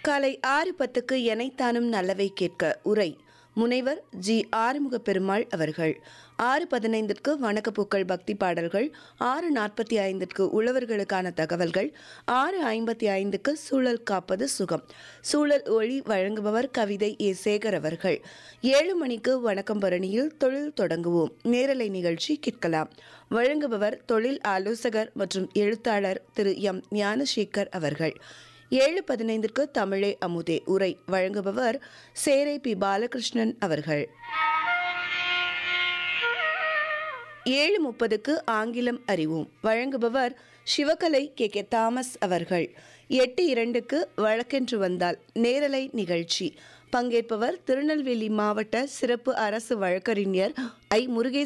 காலை ஆறு பத்துக்கு எனைத்தானும் நல்லவை கேட்க உரை முனைவர் ஜி ஆறுமுக பெருமாள் அவர்கள் ஆறு பதினைந்திற்கு வணக்கப்பூக்கள் பக்தி பாடல்கள் ஆறு நாற்பத்தி ஐந்திற்கு உழவர்களுக்கான தகவல்கள் ஆறு ஐம்பத்தி ஐந்துக்கு சூழல் காப்பது சுகம் சூழல் ஒளி வழங்குபவர் கவிதை ஏ சேகர் அவர்கள் ஏழு மணிக்கு வணக்கம் பரணியில் தொழில் தொடங்குவோம் நேரலை நிகழ்ச்சி கேட்கலாம் வழங்குபவர் தொழில் ஆலோசகர் மற்றும் எழுத்தாளர் திரு எம் ஞானசேகர் அவர்கள் ஏழு பதினைந்திற்கு தமிழே அமுதே உரை வழங்குபவர் சேரை பி பாலகிருஷ்ணன் அவர்கள் ஏழு முப்பதுக்கு ஆங்கிலம் அறிவோம் வழங்குபவர் சிவகலை கே கே தாமஸ் அவர்கள் எட்டு இரண்டுக்கு வழக்கென்று வந்தால் நேரலை நிகழ்ச்சி பங்கேற்பவர் திருநெல்வேலி மாவட்ட சிறப்பு அரசு வழக்கறிஞர் ஐ முருகேசன்